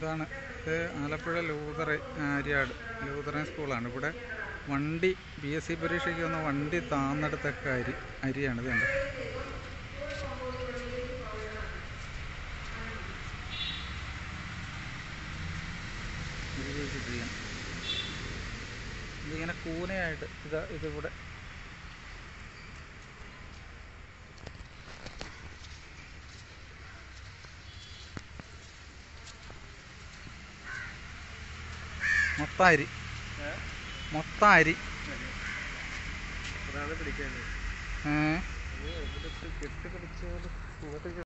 ഇതാണ് ഇത് ആലപ്പുഴ ലൂതറ ആര്യാട് ലൂതറൻ സ്കൂളാണ് ഇവിടെ വണ്ടി പി എസ് സി പരീക്ഷയ്ക്ക് വന്ന വണ്ടി താന്നെടുത്തൊക്കെ അരി അരിയാണ് ഇത് കണ്ടോ ഇത് വെച്ചിട്ട് ചെയ്യാം. ഇതിങ്ങനെ കൂനയായിട്ട് ഇതാ ഇതിവിടെ മൊത്തം അരി മൊത്തം അരി അതാണ് പിടിക്കാൻ ഏ കെട്ടി പിടിച്ചോളൂ